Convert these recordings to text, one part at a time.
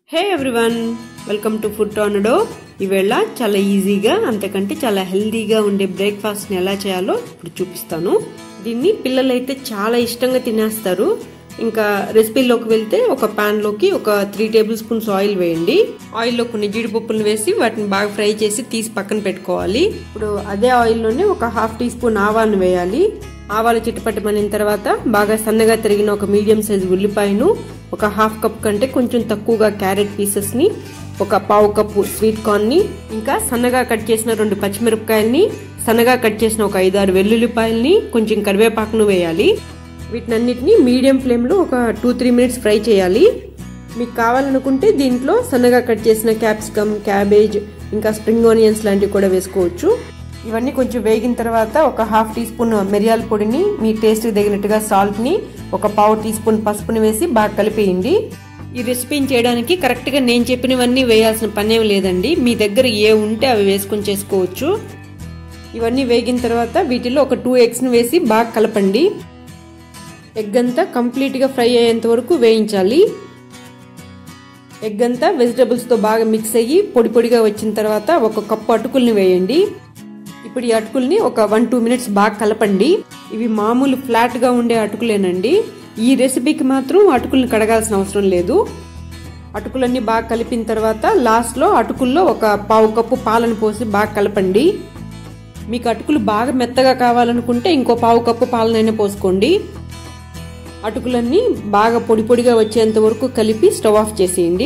hey everyone welcome to food tornado ఈవేళ చాలా ఈజీగా అంతకంటే చాలా హెల్దీగా ఉండే బ్రేక్ఫాస్ట్ని ఎలా చేయాలో ఇప్పుడు చూపిస్తాను దీన్ని పిల్లలైతే చాలా ఇష్టంగా తినేస్తారు ఇంకా రెసిపీలోకి వెళ్తే ఒక ప్యాన్లోకి ఒక త్రీ టేబుల్ స్పూన్స్ ఆయిల్ వేయండి ఆయిల్లో కొన్ని జీడిపప్పులు వేసి వాటిని బాగా ఫ్రై చేసి తీసి పక్కన పెట్టుకోవాలి ఇప్పుడు అదే ఆయిల్లోనే ఒక హాఫ్ టీ స్పూన్ ఆవాలను వేయాలి ఆవాలు చిట్టుపట్టమనిన తర్వాత బాగా సన్నగా తరిగిన ఒక మీడియం సైజు ఉల్లిపాయను ఒక హాఫ్ కప్ కంటే కొంచెం తక్కువగా క్యారెట్ పీసెస్ ని ఒక పావు కప్పు స్వీట్ కార్న్ ని ఇంకా సన్నగా కట్ చేసిన రెండు పచ్చిమిరపకాయల్ని సన్నగా కట్ చేసిన ఒక ఐదారు వెల్లుల్లిపాయల్ని కొంచెం కరివేపాకును వేయాలి వీటినన్నిటిని మీడియం ఫ్లేమ్లో ఒక టూ త్రీ మినిట్స్ ఫ్రై చేయాలి మీకు కావాలనుకుంటే దీంట్లో సన్నగా కట్ చేసిన క్యాప్సికమ్ క్యాబేజ్ ఇంకా స్ప్రింగ్ ఆనియన్స్ లాంటివి కూడా వేసుకోవచ్చు ఇవన్నీ కొంచెం వేగిన తర్వాత ఒక హాఫ్ టీ స్పూన్ మిరియాల పొడిని మీ టేస్ట్ తగినట్టుగా సాల్ట్ని ఒక పావు టీ స్పూన్ పసుపుని వేసి బాగా కలిపేయండి ఈ రెసిపీని చేయడానికి కరెక్ట్గా నేను చెప్పినవన్నీ వేయాల్సిన పనేం లేదండి మీ దగ్గర ఏ ఉంటే అవి వేసుకొని చేసుకోవచ్చు ఇవన్నీ వేగిన తర్వాత వీటిలో ఒక టూ ఎగ్స్ని వేసి బాగా కలపండి ఎగ్ అంతా కంప్లీట్గా ఫ్రై అయ్యేంత వరకు వేయించాలి ఎగ్ అంతా వెజిటబుల్స్తో బాగా మిక్స్ అయ్యి పొడి పొడిగా వచ్చిన తర్వాత ఒక కప్పు అటుకుల్ని వేయండి ఇప్పుడు ఈ అటుకుల్ని ఒక వన్ టూ మినిట్స్ బాగా కలపండి ఇవి మామూలు ఫ్లాట్గా ఉండే అటుకులేనండి ఈ రెసిపీకి మాత్రం అటుకుల్ని కడగాల్సిన అవసరం లేదు అటుకులన్నీ బాగా కలిపిన తర్వాత లాస్ట్లో అటుకుల్లో ఒక పావు కప్పు పాలను పోసి బాగా కలపండి మీకు అటుకులు బాగా మెత్తగా కావాలనుకుంటే ఇంకో పావు కప్పు పాలనైనా పోసుకోండి అటుకులన్నీ బాగా పొడి పొడిగా వచ్చేంత వరకు కలిపి స్టవ్ ఆఫ్ చేసేయండి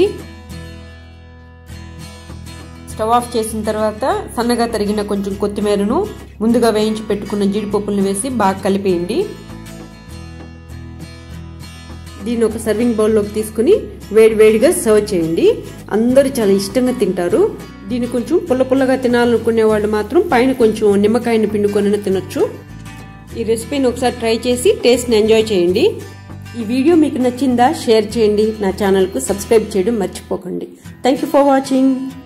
స్టవ్ ఆఫ్ చేసిన తర్వాత సన్నగా తరిగిన కొంచెం కొత్తిమీరను ముందుగా వేయించి పెట్టుకున్న జీడిపప్పులను వేసి బాగా కలిపేయండి దీన్ని ఒక సర్వింగ్ బౌల్లోకి తీసుకుని వేడి వేడిగా సర్వ్ చేయండి అందరూ చాలా ఇష్టంగా తింటారు దీన్ని కొంచెం పుల్ల పుల్లగా తినాలనుకునే వాళ్ళు మాత్రం పైన కొంచెం నిమ్మకాయని పిండుకొని తినొచ్చు ఈ రెసిపీని ఒకసారి ట్రై చేసి టేస్ట్ని ఎంజాయ్ చేయండి ఈ వీడియో మీకు నచ్చిందా షేర్ చేయండి నా ఛానల్కు సబ్స్క్రైబ్ చేయడం మర్చిపోకండి థ్యాంక్ యూ ఫర్ వాచింగ్